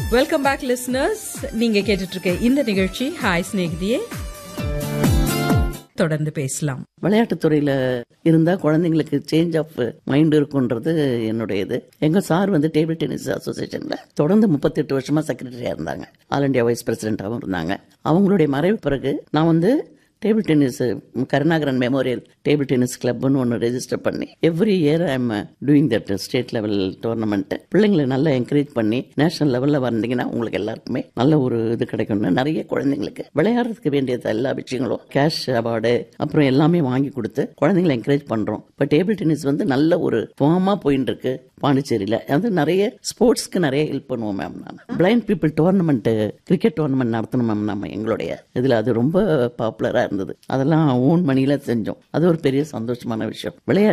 welcome back listeners நீங்க கேட்டுட்டு இருக்க இந்த நிகழ்ச்சி ஹாய் ஸ்நேகிதியே தொடர்ந்து பேசலாம் விளையாட்டுத்துறையில இருந்தா குழந்தைங்களுக்கு சேஞ்ச் ஆஃப் மைண்ட் இருக்குன்றது என்னுடைய இது எங்க சார் வந்து டேபிள் டென்னிஸ் அசோசியேஷன்ல தொடர்ந்து முப்பத்தெட்டு வருஷமா செக்ரட்டரியா இருந்தாங்க ஆல் இண்டியா வைஸ் பிரசிடென்டாகவும் இருந்தாங்க அவங்களுடைய மறைவு பிறகு நான் வந்து table tennis Karunakaran memorial table tennis கிளப்னு ஒன்று ரெஜிஸ்டர் பண்ணி every year I am doing that state level tournament பிள்ளைங்களை நல்லா என்கரேஜ் பண்ணி நேஷனல் லெவலில் வந்தீங்கன்னா உங்களுக்கு எல்லாருக்குமே நல்ல ஒரு இது கிடைக்கும்னு நிறைய குழந்தைங்களுக்கு விளையாடுறதுக்கு வேண்டியது எல்லா விஷயங்களும் கேஷ் அவார்டு அப்புறம் எல்லாமே வாங்கி கொடுத்து குழந்தைங்களை என்கரேஜ் பண்றோம் இப்போ டேபிள் டென்னிஸ் வந்து நல்ல ஒரு ஃபார்மா போயின்னு இருக்கு பாண்டிச்சேரியில அது நிறைய ஸ்போர்ட்ஸ்க்கு நிறைய ஹெல்ப் பண்ணுவோம் மேம் நான் blind people tournament cricket tournament நடத்தணும் மேம் நம்ம எங்களுடைய இதுல அது ரொம்ப பாப்புலரா இருந்தது அதெல்லாம் ஓன் மணியில செஞ்சோம் அது ஒரு பெரிய சந்தோஷமான விஷயம் விளையாட்டு